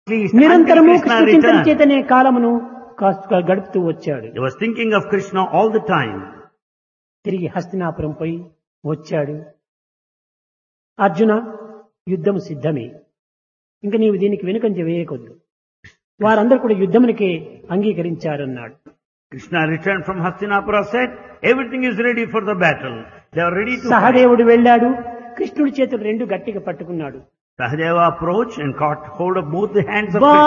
నిరంతరము Krishna కృష్ణ చింతన returned. చేతనే కాలమును కాస్త గడుపుతూ వచ్చాడు He was thinking of Krishna all the time. తిరిగి హస్తినాపురం పోయి వచ్చాడు అర్జున యుద్ధము సిద్ధమే ఇంక నీవు దీనికి వెనుకంజ వేయకొద్దు వారందరూ కూడా యుద్ధమునికే అంగీకరించారన్నాడు Krishna returned from Hastinapura said, everything is ready for the battle. They are ready to fight. సహదేవుడు వెళ్ళాడు కృష్ణుడి చేతులు రెండు గట్టిగా పట్టుకున్నాడు Sahadeva approached and caught hold of both the hands of వా